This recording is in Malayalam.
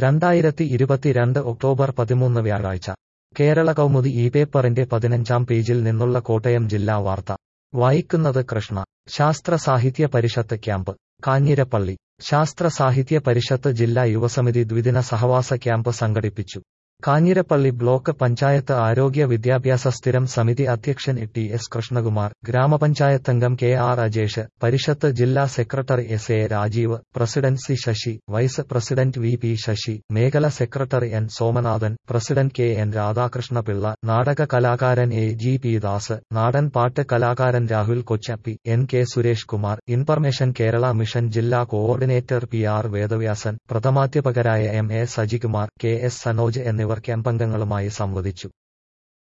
രണ്ടായിരത്തി ഇരുപത്തിരണ്ട് ഒക്ടോബർ പതിമൂന്ന് വ്യാഴാഴ്ച കേരള കൗമുദി ഈ പേപ്പറിന്റെ പതിനഞ്ചാം പേജിൽ നിന്നുള്ള കോട്ടയം ജില്ലാ വാർത്ത വായിക്കുന്നത് കൃഷ്ണ ശാസ്ത്ര സാഹിത്യ പരിഷത്ത് ക്യാമ്പ് കാഞ്ഞിരപ്പള്ളി ശാസ്ത്ര സാഹിത്യ പരിഷത്ത് ജില്ലാ യുവസമിതി ദ്വിദിന സഹവാസ ക്യാമ്പ് സംഘടിപ്പിച്ചു കാഞ്ഞിരപ്പള്ളി ബ്ലോക്ക് പഞ്ചായത്ത് ആരോഗ്യ വിദ്യാഭ്യാസ സ്ഥിരം സമിതി അധ്യക്ഷൻ ടി എസ് കൃഷ്ണകുമാർ ഗ്രാമപഞ്ചായത്തംഗം കെ ആർ അജേഷ് പരിഷത്ത് ജില്ലാ secretary S A Rajeev president C Sasi vice president V P Sasi മേഖല secretary N Somanathan president K N Radhakrishnapillai നാടക കലാകാരൻ എ ജി പി ദാസ് നാടൻ പാട്ട് കലാകാരൻ Rahul Kochappi N K Suresh Kumar information Kerala mission ജില്ലാ കോഓർഡിനേറ്റർ പി ആർ വേദവ്യാസൻ പ്രഥമാധ്യാപകരായ M A Sajikumar K S Sanoj എന്നിവർ ക്യാമ്പംഗങ്ങളുമായി സംവദിച്ചു